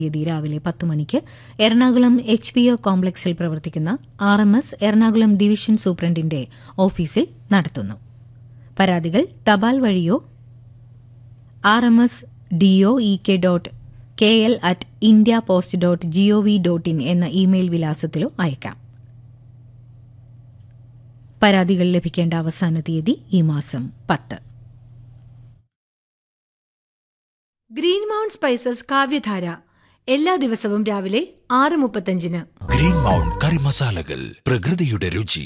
തീയതി രാവിലെ പത്ത് മണിക്ക് എറണാകുളം എച്ച് പി ഒ കോംപ്ലക്സിൽ പ്രവർത്തിക്കുന്ന R M S Ernakulam division സൂപ്രണ്ടിന്റെ ഓഫീസിൽ നടത്തുന്നു പരാതികൾ തപാൽ വഴിയോ R M S DO E K dot K L at India post dot gov dot in എന്ന ഇമെയിൽ വിലാസത്തിലോ അയക്കാം പരാതികൾ ലഭിക്കേണ്ട അവസാന തീയതി ഈ മാസം പത്ത് ഗ്രീൻ മൗണ്ട് സ്പൈസസ് കാവ്യധാര എല്ലാ ദിവസവും രാവിലെ ആറ് മുപ്പത്തഞ്ചിന് ഗ്രീൻ മൗണ്ട് കറി മസാലകൾ പ്രകൃതിയുടെ രുചി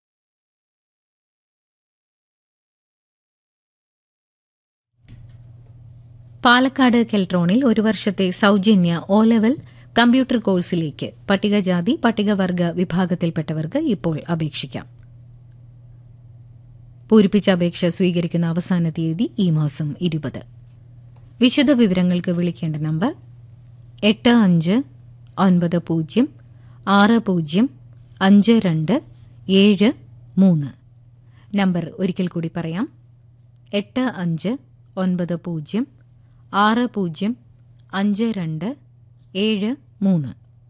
പാലക്കാട് കെൽട്രോണിൽ ഒരു വർഷത്തെ സൌജന്യ ഒ ലെവൽ കമ്പ്യൂട്ടർ കോഴ്സിലേക്ക് പട്ടികജാതി പട്ടികവർഗ വിഭാഗത്തിൽപ്പെട്ടവർക്ക് ഇപ്പോൾ അപേക്ഷിക്കാം പൂരിപ്പിച്ച അപേക്ഷ സ്വീകരിക്കുന്ന അവസാന തീയതി ഈ മാസം ഇരുപത് വിശദ വിവരങ്ങൾക്ക് വിളിക്കേണ്ട നമ്പർ എട്ട് അഞ്ച് ഒൻപത് പൂജ്യം ആറ് പൂജ്യം അഞ്ച് രണ്ട് ഏഴ് മൂന്ന് നമ്പർ ഒരിക്കൽ കൂടി പറയാം എട്ട് അഞ്ച് ഒൻപത് പൂജ്യം ആറ് പൂജ്യം അഞ്ച് രണ്ട് ഏഴ് മൂന്ന്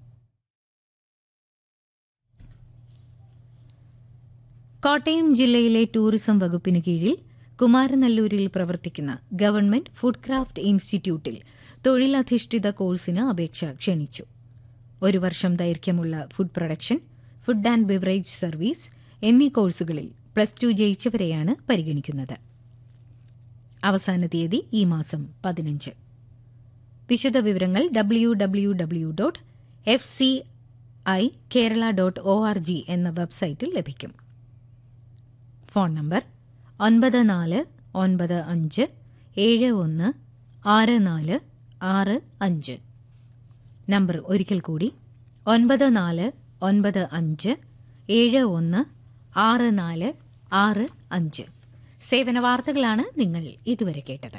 കോട്ടയം ജില്ലയിലെ ടൂറിസം വകുപ്പിന് കീഴിൽ കുമാരനല്ലൂരിൽ പ്രവർത്തിക്കുന്ന ഗവൺമെന്റ് ഫുഡ് ക്രാഫ്റ്റ് ഇൻസ്റ്റിറ്റ്യൂട്ടിൽ തൊഴിലധിഷ്ഠിത കോഴ്സിന് അപേക്ഷ ക്ഷണിച്ചു ഒരു വർഷം ദൈർഘ്യമുള്ള food production food and beverage service എന്നീ കോഴ്സുകളിൽ പ്ലസ് ടു ജയിച്ചവരെയാണ് പരിഗണിക്കുന്നത് അവസാന തീയതി ഈ മാസം പതിനഞ്ച് വിശദ വിവരങ്ങൾ W W W dot F C I Kerala dot O R G എന്ന വെബ്സൈറ്റിൽ ലഭിക്കും ഫോൺ നമ്പർ ഒൻപത് നാല് ഒൻപത് അഞ്ച് ഏഴ് ഒന്ന് ആറ് നാല് ആറ് അഞ്ച് നമ്പർ ഒരിക്കൽ കൂടി ഒൻപത് നാല് ഒൻപത് അഞ്ച് ഏഴ് ഒന്ന് ആറ് നാല് ആറ് അഞ്ച് സേവന വാർത്തകളാണ് നിങ്ങൾ ഇതുവരെ കേട്ടത്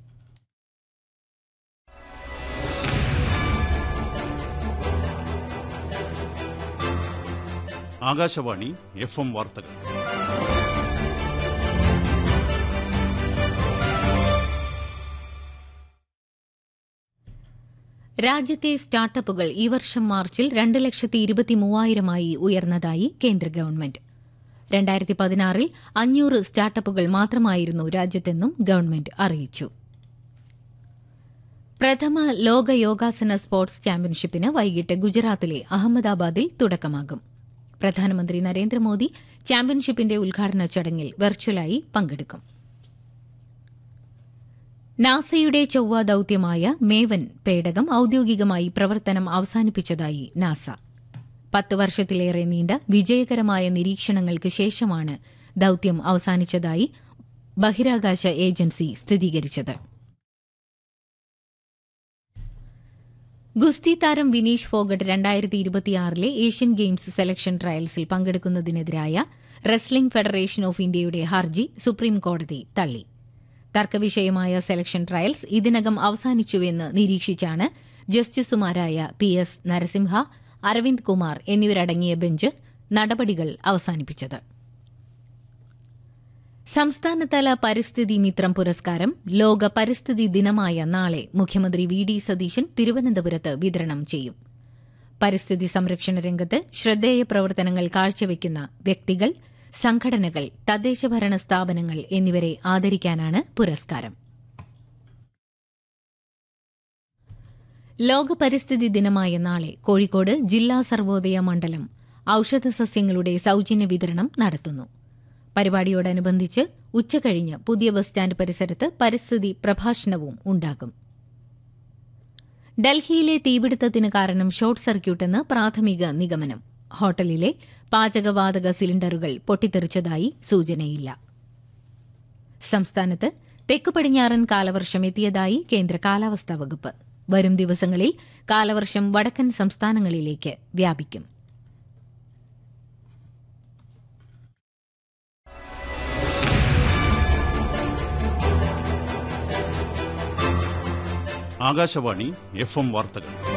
ആകാശവാണി എഫ് എം വാർത്തകൾ രാജ്യത്തെ സ്റ്റാർട്ടപ്പുകൾ ഈ വർഷം മാർച്ചിൽ രണ്ട് ലക്ഷത്തി ഇരുപത്തി മൂവായിരമായി ഉയർന്നതായി കേന്ദ്ര ഗവൺമെന്റ് രണ്ടായിരത്തി പതിനാറിൽ അഞ്ഞൂറ് സ്റ്റാർട്ടപ്പുകൾ മാത്രമായിരുന്നു രാജ്യത്തെന്നും ഗവൺമെന്റ് അറിയിച്ചു പ്രഥമ ലോക യോഗാസന സ്പോർട്സ് ചാമ്പ്യൻഷിപ്പിന് വൈകിട്ട് ഗുജറാത്തിലെ അഹമ്മദാബാദിൽ തുടക്കമാകും പ്രധാനമന്ത്രി നരേന്ദ്രമോദി ചാമ്പ്യൻഷിപ്പിന്റെ ഉദ്ഘാടന ചടങ്ങിൽ വെർച്വലായി പങ്കെടുക്കും നാസയുടെ ചൊവ്വ ദൌത്യമായ മേവൻ പേടകം ഔദ്യോഗികമായി പ്രവർത്തനം അവസാനിപ്പിച്ചതായി നാസ പത്ത് വർഷത്തിലേറെ നീണ്ട വിജയകരമായ നിരീക്ഷണങ്ങൾക്ക് ശേഷമാണ് ദൌത്യം അവസാനിച്ചതായി ബഹിരാകാശ ഏജൻസി സ്ഥിരീകരിച്ചത് ഗുസ്തി താരം വിനീഷ് ഫോഗട്ട് രണ്ടായിരത്തി ഇരുപത്തിയാറിലെ ഏഷ്യൻ ഗെയിംസ് സെലക്ഷൻ ട്രയൽസിൽ പങ്കെടുക്കുന്നതിനെതിരായ റെസ്ലിംഗ് ഫെഡറേഷൻ ഓഫ് ഇന്ത്യയുടെ ഹർജി സുപ്രീം കോടതി തള്ളി തർക്കവിഷയമായ സെലക്ഷൻ ട്രയൽസ് ഇതിനകം അവസാനിച്ചുവെന്ന് നിരീക്ഷിച്ചാണ് ജസ്റ്റിസുമാരായ പി എസ് നരസിംഹ അരവിന്ദ് കുമാർ എന്നിവരടങ്ങിയ ബെഞ്ച് നടപടികൾ അവസാനിപ്പിച്ചത് സംസ്ഥാനതല പരിസ്ഥിതി മിത്രം പുരസ്കാരം ലോക പരിസ്ഥിതി ദിനമായ നാളെ മുഖ്യമന്ത്രി വി ഡി സതീശൻ തിരുവനന്തപുരത്ത് വിതരണം ചെയ്യും പരിസ്ഥിതി സംരക്ഷണ രംഗത്ത് ശ്രദ്ധേയ പ്രവർത്തനങ്ങൾ കാഴ്ചവെക്കുന്ന വ്യക്തികൾ സംഘടനകൾ തദ്ദേശഭരണ സ്ഥാപനങ്ങൾ എന്നിവരെ ആദരിക്കാനാണ് പുരസ്കാരം ലോക പരിസ്ഥിതി ദിനമായ നാളെ കോഴിക്കോട് ജില്ലാ സർവോദയ മണ്ഡലം ഔഷധസസ്യങ്ങളുടെ സൌജന്യ വിതരണം നടത്തുന്നു പരിപാടിയോടനുബന്ധിച്ച് ഉച്ചകഴിഞ്ഞ് പുതിയ ബസ് സ്റ്റാൻഡ് പരിസരത്ത് പരിസ്ഥിതി പ്രഭാഷണവും ഉണ്ടാകും ഡൽഹിയിലെ തീപിടുത്തത്തിന് കാരണം ഷോർട്ട് സർക്യൂട്ടെന്ന് പ്രാഥമിക നിഗമനം ഹോട്ടലിലെ പാചകവാതക സിലിണ്ടറുകൾ പൊട്ടിത്തെറിച്ചതായി സൂചനയില്ല സംസ്ഥാനത്ത് തെക്കു പടിഞ്ഞാറൻ കാലവർഷം എത്തിയതായി കേന്ദ്ര കാലാവസ്ഥാ വകുപ്പ് വരും ദിവസങ്ങളിൽ കാലവർഷം വടക്കൻ സംസ്ഥാനങ്ങളിലേക്ക് വ്യാപിക്കും ആകാശവാണി എഫ് എം വാർത്തകൾ